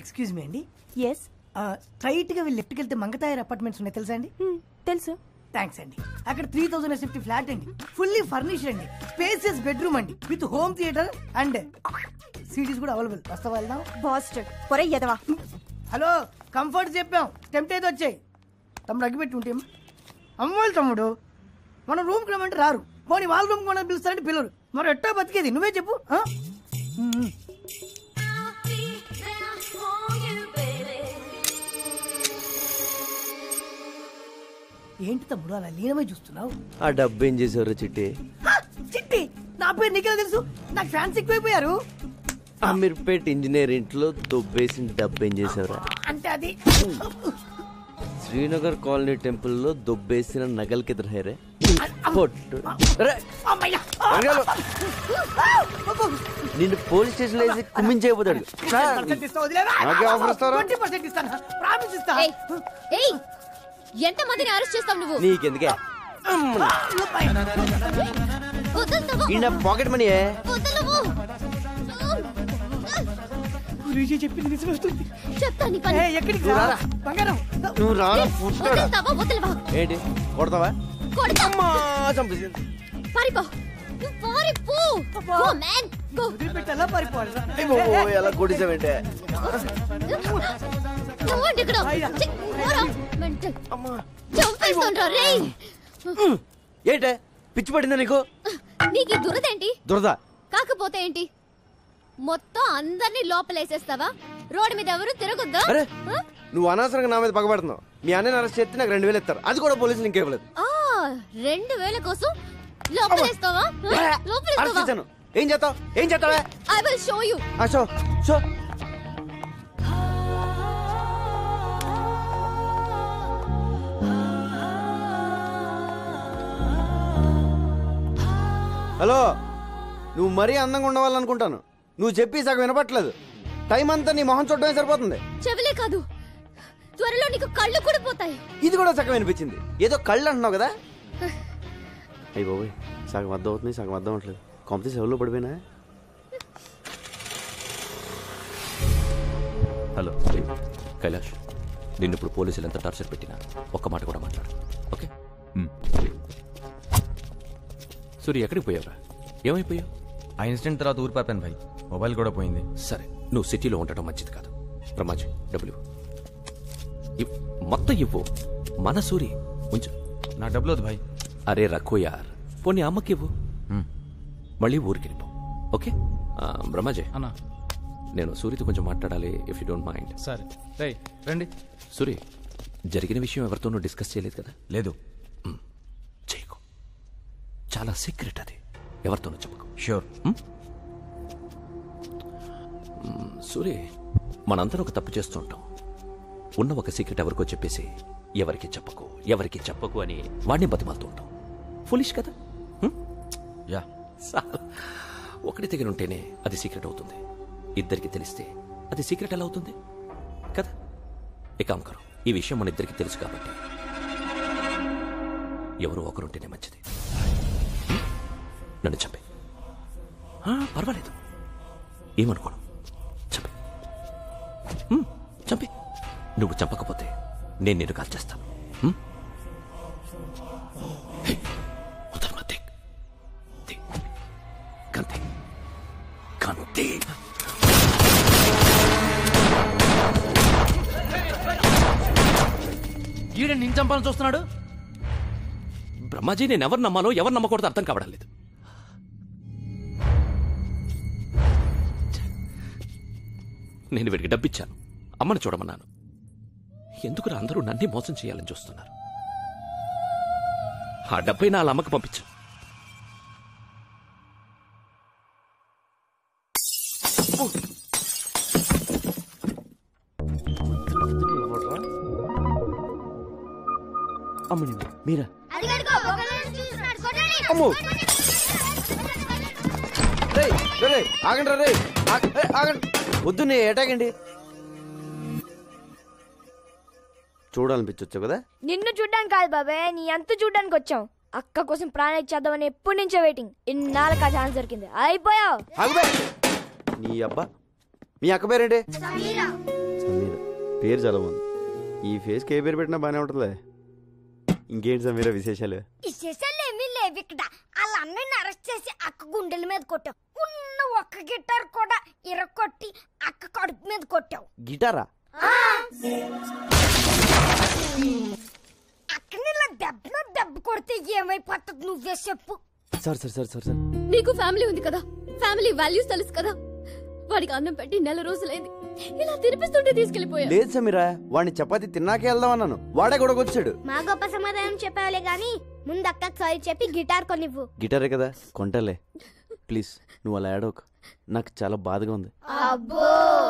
Excuse me అండి yes straight గా వీళ్ళు లెఫ్ట్కి వెళ్తే మంగతాయర్ అపార్ట్మెంట్స్ ఉన్నాయి తెలుసా అండి తెలుసు థ్యాంక్స్ అండి అక్కడ త్రీ థౌసండ్ ఫిఫ్టీ ఫ్లాట్ అండి ఫుల్లీ ఫర్నిష్డ్ అండి స్పేసియస్ బెడ్రూమ్ అండి with home theatre and cities కూడా అవైలబుల్ వస్తా వెళ్దాం బాస్టర్ పొరే ఎదవా హలో కంఫర్ట్ చెప్పాం టెంప్ట్ అయితే వచ్చాయి తమ్ముడు అగ్గిపెట్టి ఉంటే అమ్మోళ్ళు తమ్ముడు మన రూమ్కి రమ్మంటే రారు పోనీ వాళ్ళ రూమ్కి మనం పిలుస్తారంటే పిల్లరు మరి ఎట్టా బతికేది నువ్వే చెప్పు ఆ? మ్మ్. ఏంటి తమ్ముడు అలా లీనమై చూస్తున్నావు ఆ డబ్బు ఏం చేసేవారు చిట్టి హా! చిట్టి నా పేరు నీకెలా తెలుసు నాకు ఫ్యాన్స్ ఎక్కువైపోయారు అమీర్పేట్ ఇంజనీర్ ఇంట్లో దొబ్బేసిన డబ్బు ఏం చేసేవారా అంటే అది శ్రీనగర్ కాలనీ టెంపుల్లో దొబ్బేసిన నగలకి ఎదురయ్యారే పొట్టు రే, అమ్మయ్య! రంగాలు, నిన్ను పోలీస్ స్టేషన్ వేసి కుమ్మించేయబోతాడు పర్సెంట్ ఇస్తా వదిలేవా? నాకే ఆఫర్ ఇస్తారా? 20% ఇస్తాను ప్రామిస్ ఇస్తా ఏయ్ ఏయ్ ఎంత మందిని అరెస్ట్ చేస్తావు నువ్వు నీకెందుకే వదులుతావా ఈ నా పాకెట్ మనీ వదలవు గురూజీ చెప్పింది నిజం వస్తుంది చెప్తా నీ ఏ, పని ఎక్కడికి నువ్వు రా? రారా. బంగారం నువ్వు రారా పుట్టాడా వదులుతావా వదలవా ఏంటి కొడతావా కొడతా అమ్మా చంపేసింది పారిపో నువ్వు పారిపో గో మ్యాన్ గో వదిలిపెట్టి ఎలా పారిపోవాలి రా? అయ్యో, ఎలా కొడిసావంటే నువ్వు ఇక్కడ అయ్యా. ఛీ, పోరా. మెంటల్ చంపేస్తుండ్రా రేయ్ ఏంటే పిచ్చి పడిందా నీకు నీకు ఈ దురదేంటి దురద కాకపోతే ఏంటి మొత్తం అందరినీ లోపలేసేస్తావా రోడ్డు మీద ఎవరు తిరగొద్దా అరే ఆ? నువ్వు అనవసరంగా నా మీద పగబడుతున్నావు మీ అన్నని అరెస్ట్ చేస్తే నాకు రెండు వేలు ఇస్తారు అది కూడా పోలీసులు ఇంకేవ్వలేదు ఆ రెండు వేల కోసం లోపలేస్తావా ఆ? అరెస్ట్ లోపలేస్తావా చేశాను ఏం చేస్తావు ఏం చేస్తావా ఐ విల్ షో యూ ఆ, షో షో హలో నువ్వు మరీ అందంగా ఉండవాలనుకుంటాను నువ్వు చెప్పి సగం వినపట్లేదు టైం అంతా నీ మొహం చూడడమే సరిపోతుంది చెవులే కాదు త్వరలో నీకు కళ్ళు కూడా పోతాయి ఇది కూడా సగం వినిపించింది ఏదో కళ్ళు అంటున్నావు కదా అయ్యి బాబోయ్ సగం అర్థం అవుతుంది సగం అర్థం అవట్లేదు కాంపిటీషన్ ఎవరిలో పడిపోయినా హలో కైలాష్ నిన్ను ఇప్పుడు పోలీసులు ఎంత టార్చర్ పెట్టినా ఒక్క మాట కూడా మాట్లాడు ఓకే సూర్య ఎక్కడికి పోయావురా ఏమైపోయావు ఆ ఇన్సిడెంట్ తర్వాత ఊరు పాపాను భాయ్ మొబైల్ కూడా పోయింది సరే నువ్వు సిటీలో ఉండటం మంచిది కాదు బ్రహ్మాజీ డబ్బులు ఇవ్వు. ఇవ్- మొత్తం ఇవ్వు మన సూరి ఉంచు నా డబ్బులు వద్దు భాయ్ అరే రఖో యార్ పోనీ అమ్మకి ఇవ్వు మళ్ళీ ఊరికి వెళ్ళిపో ఓకే ఆ, బ్రహ్మాజీ అన్నా నేను సూరితో కొంచెం మాట్లాడాలి ఇఫ్ యూ డోంట్ మైండ్ సరే రే రండి సూరి జరిగిన విషయం ఎవరితోనూ డిస్కస్ చేయలేదు కదా లేదు చేయకు చాలా సీక్రెట్ అది ఎవరితోనూ చెప్పకు షూర్ సూరి మనందరం ఒక తప్పు చేస్తుంటాం ఉన్న ఒక సీక్రెట్ ఎవరికో చెప్పేసి ఎవరికి చెప్పకు ఎవరికి చెప్పకు అని వాడిని బతిమాలుతూ ఉంటాం ఫులిష్ కదా హ్మ్? యా సార్ ఒకటి దగ్గర ఉంటేనే అది సీక్రెట్ అవుతుంది ఇద్దరికి తెలిస్తే అది సీక్రెట్ ఎలా అవుతుంది కదా ఇక అంకరం ఈ విషయం మన ఇద్దరికి తెలుసు కాబట్టి ఎవరో ఒకరుంటేనే మంచిది హ్మ్? నన్ను చంపే పర్వాలేదు ఏమనుకోను చంపే హ్మ్, చంపే నువ్వు చంపకపోతే నేను నిన్ను కాల్చేస్తాను హ్మ్? హే, ఉదర్ మత్ దేక్. దేక్. కంతే కంతే ఈడ నేను చంపాలని చూస్తున్నాడు బ్రహ్మాజీ నేను ఎవరు నమ్మాలో ఎవరు నమ్మకూడదు అర్థం కావడం లేదు నేను వీడికి డబ్బిచ్చాను అమ్మని చూడమన్నాను ఎందుకు అందరూ నన్ను మోసం చేయాలని చూస్తున్నారు ఆ డబ్బై నా అమ్మకి పంపించు అమ్మని మీరా అమ్మో రేయ్, రేయ్, రేయ్, ఆగండి రా, రేయ్. ఆగ- రేయ్, ఆగండి వద్దు నీ అటాగండి చూడాలనిపించవచ్చు కదా నిన్ను చూడ్డానికి కాదు బాబాయ్ నీ అంత చూడ్డానికి వచ్చాం అక్క కోసం ప్రాణం ఇచ్చేద్దామని ఎప్పటి నుంచో వెయిటింగ్ ఇన్నాళ్ళకి ఆ ఛాన్స్ దొరికింది అయిపోయావు ఆగుబే నీ అబ్బా మీ అక్క పేరేంటి సమీర పేరు చాలా బాగుంది ఈ ఫేస్కి ఏ పేరు పెట్టినా బాగానే ఉంటుందిలే ఇంకేంటి సమీర విశేషాలు విశేషాలు ఏమీ లేవు ఇక్కడ వాళ్ళ అన్నయ్యని అరెస్ట్ చేసి అక్క గుండెల మీద కొట్టావు ఉన్న ఒక్క గిటార్ కూడా ఇరగొట్టి అక్క కడుపు మీద కొట్టావు గిటారా అక్కని ఇలా దెబ్బ మీద దెబ్బ కొడితే ఏమైపోతుంది నువ్వే చెప్పు sir sir sir sir sir నీకు ఫ్యామిలీ ఉంది కదా ఫ్యామిలీ వాల్యూస్ తెలుసు కదా వాడికి అన్నం పెట్టి నెల రోజులైంది ఇలా తినిపిస్తుంటే తీసుకెళ్లిపోయా లేదు సమీర వాడిని చపాతి తిన్నాకే వెళ్దాం అన్నాను వాడే కూడా వచ్చాడు మా గొప్ప సమాధానం చెప్పావులే గాని ముందు అక్కకి సారీ చెప్పి గిటార్ కొనివ్వు గిటారే కదా కొంటలే ప్లీజ్ నువ్వు అలా ఏడవకు నాకు చాలా బాధగా ఉంది అబ్బో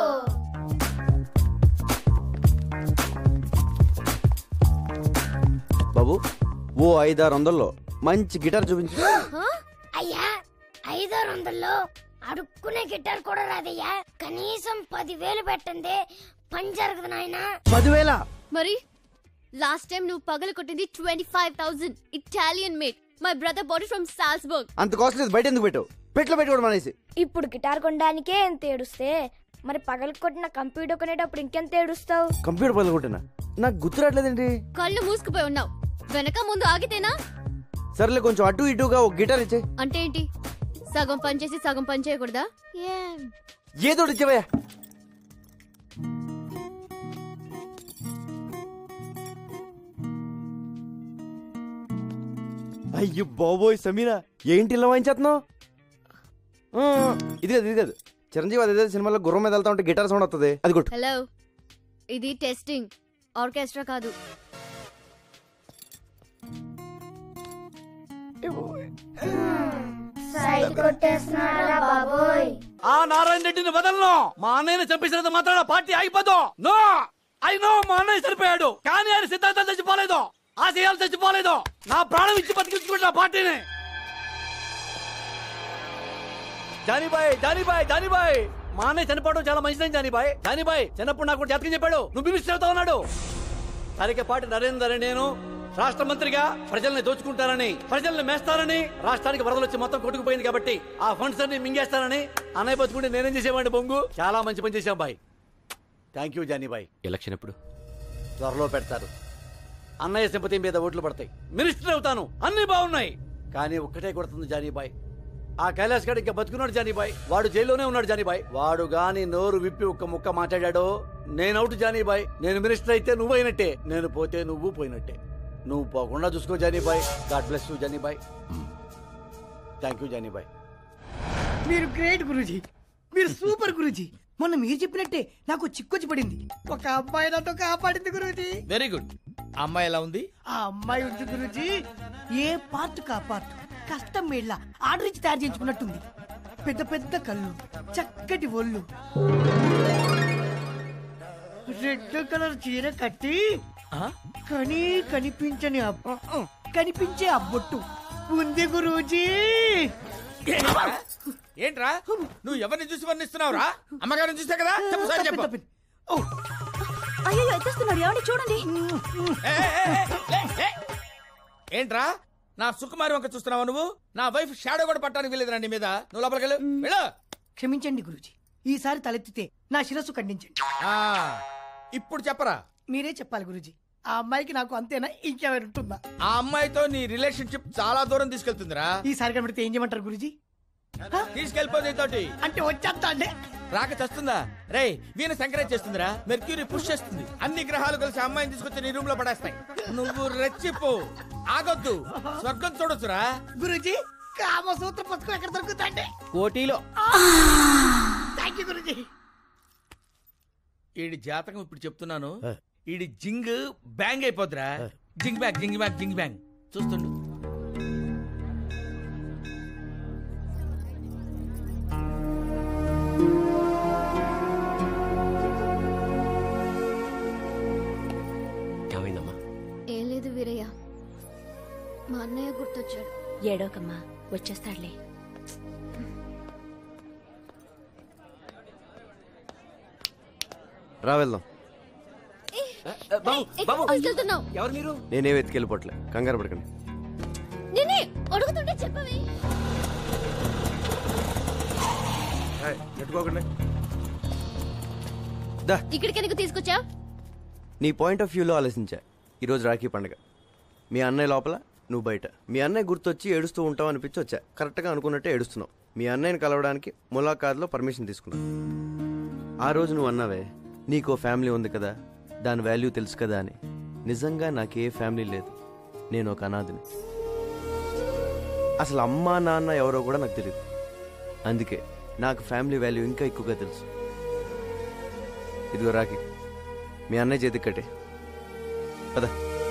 బాబు ఓ ఐదారు వందల్లో మంచి గిటార్ చూపించు అయ్యా ఐదారు వందల్లో అడుక్కునే గిటార్ కూడా రాదయ్యా కనీసం పదివేలు పెట్టండి పని జరగదు నాయనా పదివేల మరి లాస్ట్ టైం నువ్వు పగల కొట్టింది twenty five thousand Italian made my brother body from Salzburg అంత కాస్ట్లీ బయట ఎందుకు పెట్టావు పెట్లో పెట్టుకోవడం అనేసి ఇప్పుడు గిటార్ కొనడానికే ఎంత ఏడుస్తే మరి పగలు కొట్టిన కంప్యూటర్ కొనేటప్పుడు ఇంకెంత ఏడుస్తావు కంప్యూటర్ పగల కొట్టినా నాకు గుర్తు రావట్లేదండి కళ్ళు మూసుకుపోయి ఉన్నావు వెనక ముందు ఆగితేనా సర్లే కొంచెం అటు ఇటుగా ఒక గిటార్ ఇచ్చే అంటే ఏంటి సగం పని చేసి సగం పని చేయకూడదా ఏం ఏదో ఒకటి ఇచ్చేవయ్యా అయ్యో బాబోయ్ సమీరా ఏంటి ఇలా వాయించేస్తున్నావు ఆ, ఇది కాదు ఇది కాదు చిరంజీవి అదే సినిమాలో గుర్రం మీద వెళ్తా ఉంటే గిటార్ సౌండ్ వస్తుంది అది కొట్టు హలో ఇది టెస్టింగ్ ఆర్కెస్ట్రా కాదు సైడ్ కొట్టేస్తున్నారా బాబోయ్ ఆ నారాయణ రెడ్డిని వదలను మా అన్నయ్యని చంపేసినంత మాత్రాన పార్టీ అయిపోదు నో ఐ నో మా అన్నయ్య చనిపోయాడు కానీ ఆయన సిద్ధాంతం చచ్చిపోలేదు ఆశయాలు చచ్చిపోలేదు నా ప్రాణం ఇచ్చి బతికించుకుంటా పార్టీని జానీబాయ్ జానీబాయ్ జానీబాయ్ మా అన్నయ్య చనిపోవడం చాలా మంచిదని జానీబాయ్ జానీబాయ్ చిన్నప్పుడు నాకు జాతకం చెప్పాడు నువ్వు మినిస్టర్ అవుతా ఉన్నాడు పాటి నరేందర్ అని నేను రాష్ట్ర మంత్రిగా ప్రజల్ని దోచుకుంటారని ప్రజల్ని మేస్తారని రాష్ట్రానికి వరదలు వచ్చి మొత్తం కొట్టుకుపోయింది కాబట్టి ఆ ఫండ్స్ అన్ని మింగేస్తారని అన్నయ్య బతుకుంటే నేనేం చేసేవాడిని బొంగు చాలా మంచి పని చేశాం బాయ్ థ్యాంక్ యూ జానీ బాయ్ ఎలక్షన్ ఎప్పుడు త్వరలో పెడతారు అన్నయ్య సింపతి మీద ఓట్లు పడతాయి మినిస్టర్ అవుతాను అన్ని బాగున్నాయి కానీ ఒక్కటే కొడుతుంది జానీబాయ్ ఆ కైలాస్ గడ్ ఇంకా బతుకున్నాడు జానీబాయ్ వాడు జైల్లోనే ఉన్నాడు జానీబాయ్ వాడు గాని నోరు విప్పి ఒక్క ముక్క మాట్లాడాడో నేను అవుట్ జానీబాయ్ నేను మినిస్టర్ అయితే నువ్వు అయినట్టే నేను పోతే నువ్వు పోయినట్టే నువ్వు పోకుండా చూసుకో జానీబాయ్ గాడ్ బ్లెస్ యూ జానీబాయ్ థ్యాంక్ యూ జానీబాయ్ మీరు గ్రేట్ గురూజీ మీరు సూపర్ గురూజీ మొన్న మీరు చెప్పినట్టే నాకు చిక్కొచ్చి పడింది ఒక అమ్మాయి నాతో కాపాడింది గురూజీ వెరీ గుడ్ అమ్మాయి ఎలా ఉంది ఆ అమ్మాయి ఉంది గురూజీ ఏ పార్ట్ కా పార్ట్ కష్టం మేళ్ళ ఆర్డర్ ఇచ్చి తయారు చేయించుకున్నట్టుంది పెద్ద పెద్ద కళ్ళు చక్కటి ఒళ్ళు రెడ్ కలర్ చీర కట్టి కని కనిపించని అబ్బ కనిపించే అబ్బొట్టు ఉంది గురూజీ ఏంట్రా నువ్వు ఎవరిని చూసి వర్ణిస్తున్నావురా అమ్మగారిని చూసా కదా చెప్పు సార్ చెప్పు తప్పింది, తప్పింది. ఓ, అయ్యో ఎత్తేస్తున్నాడు ఏమండి చూడండి ఏ, ఏ, ఏ, లే, లే. ఏంట్రా నా సుకుమారి వంక చూస్తున్నావా నువ్వు నా వైఫ్ షాడో కూడా పట్టడానికి వెళ్ళేదిరా నీ మీద నువ్వు లోపలికి వెళ్ళు వెళ్ళు క్షమించండి గురూజీ ఈసారి తలెత్తితే నా శిరస్సు ఖండించండి ఆ, ఇప్పుడు చెప్పరా మీరే చెప్పాలి గురూజీ ఆ అమ్మాయికి నాకు అంతేనా ఇంకెవరు ఉంటుందా ఆ అమ్మాయితో నీ రిలేషన్షిప్ చాలా దూరం తీసుకెళ్తుందిరా ఈసారి కనబడితే ఏం చేయమంటారు గురూజీ తీసుకెళ్ళిపోతే తోటి అంటే వచ్చేస్తా అండి రాక చస్తుందా రేయ్ వీణ సంక్రాంతి చేస్తుందిరా మెర్క్యూరీ పుష్ చేస్తుంది అన్ని గ్రహాలు కలిసి ఆ అమ్మాయిని తీసుకొచ్చి నీ రూమ్ లో పడేస్తాయి నువ్వు రెచ్చిపో ఆగొద్దు స్వర్గం చూడొచ్చురా గురూజీ కామసూత్ర పుస్తకం ఎక్కడ దొరుకుతాండి కోటిలో థ్యాంక్ యూ గురూజీ ఈడి జాతకం ఇప్పుడు చెప్తున్నాను ఈడి జింగ్ బ్యాంగ్ అయిపోద్దిరా జింగ్ బ్యాంగ్ జింగ్ బ్యాంగ్ జింగ్ బ్యాంగ్ చూస్తుండు ఏమైందమ్మా ఏం లేదు వీరయ్య మా అన్నయ్య గుర్తొచ్చాడు ఏడోకమ్మా వచ్చేస్తాడులే రా వెళ్దాం వెళ్తున్నావు ఎవరు మీరు నేనే వెతికెళ్ళిపోవట్లే కంగారు పడకండి నేనే అడుగుతుంటే చెప్పవే పెట్టుకోకండి దా ఇక్కడికి ఎందుకు తీసుకొచ్చా నీ పాయింట్ ఆఫ్ వ్యూలో ఆలోచించా ఈరోజు రాఖీ పండుగ మీ అన్నయ్య లోపల నువ్వు బయట మీ అన్నయ్య గుర్తొచ్చి ఏడుస్తూ ఉంటావు అనిపించి వచ్చా కరెక్ట్గా అనుకున్నట్టే ఏడుస్తున్నావు మీ అన్నయ్యని కలవడానికి ములాఖాద్లో పర్మిషన్ తీసుకున్నావు ఆ రోజు నువ్వు అన్నావే నీకో ఫ్యామిలీ ఉంది కదా దాని వాల్యూ తెలుసు కదా అని నిజంగా నాకు ఏ ఫ్యామిలీ లేదు నేను ఒక అనాథిని అసలు అమ్మా నాన్న ఎవరో కూడా నాకు తెలియదు అందుకే నాకు ఫ్యామిలీ వాల్యూ ఇంకా ఎక్కువగా తెలుసు ఇదిగో రాఖీ మీ అన్నయ్య చేతికి కట్టే పద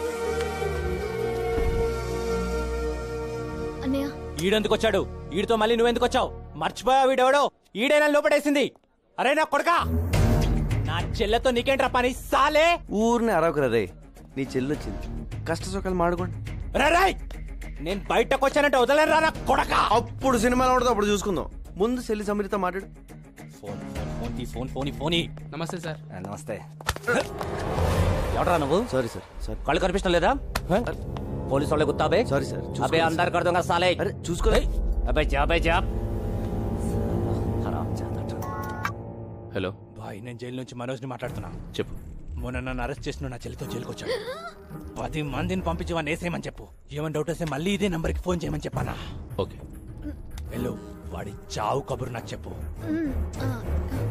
అన్నయ్య ఈడెందుకు వచ్చాడు ఈడితో మళ్ళీ నువ్వెందుకు వచ్చావు మర్చిపోయా వీడెవడో ఈడైనా లోపడేసింది అరే నా కొడకా నా చెల్లెతో నీకేంట్రా పని సాలే ఊరిని అరవకురా రే నీ చెల్లొచ్చింది కష్ట సుఖాలు మాడుకోండి రే రేయ్! నేను బయటకు వచ్చానంటే వదలరా నా కొడకా అప్పుడు సినిమాలో ఉండదు అప్పుడు చూసుకుందాం ముందు చెల్లి సమీరితో మాట్లాడు ఫోన్ ఫోన్ ఫోన్ తీ, ఫోన్ ఫోన్ ఈ, ఫోన్ ఈ. నమస్తే సార్ ఆ, నమస్తే ఎవడరా నువ్వు సారీ సార్ సారీ కళ్ళు కనిపించడం లేదా పోలీసు వాళ్ళే గుత్తాబే సారీ సార్ అబే చూసుకోలేదు అందరు కడదాం సాలే అరే చూసుకోలే అబే జా అబే జా హరాం జాదట. హలో బాయ్ నేను జైలు నుంచి మనోజ్ని మాట్లాడుతున్నా చెప్పు మొన్న నన్ను అరెస్ట్ చేసిన నా చెల్లితో జైలుకి వచ్చాడు పది మందిని పంపించి వాడిని వేసేయమని చెప్పు ఏమైనా డౌట్ వస్తే మళ్ళీ ఇదే నంబర్కి ఫోన్ చేయమని చెప్పానా ఓకే వెళ్ళు వాడి చావు కబురు నాకు చెప్పు మ్, ఆ,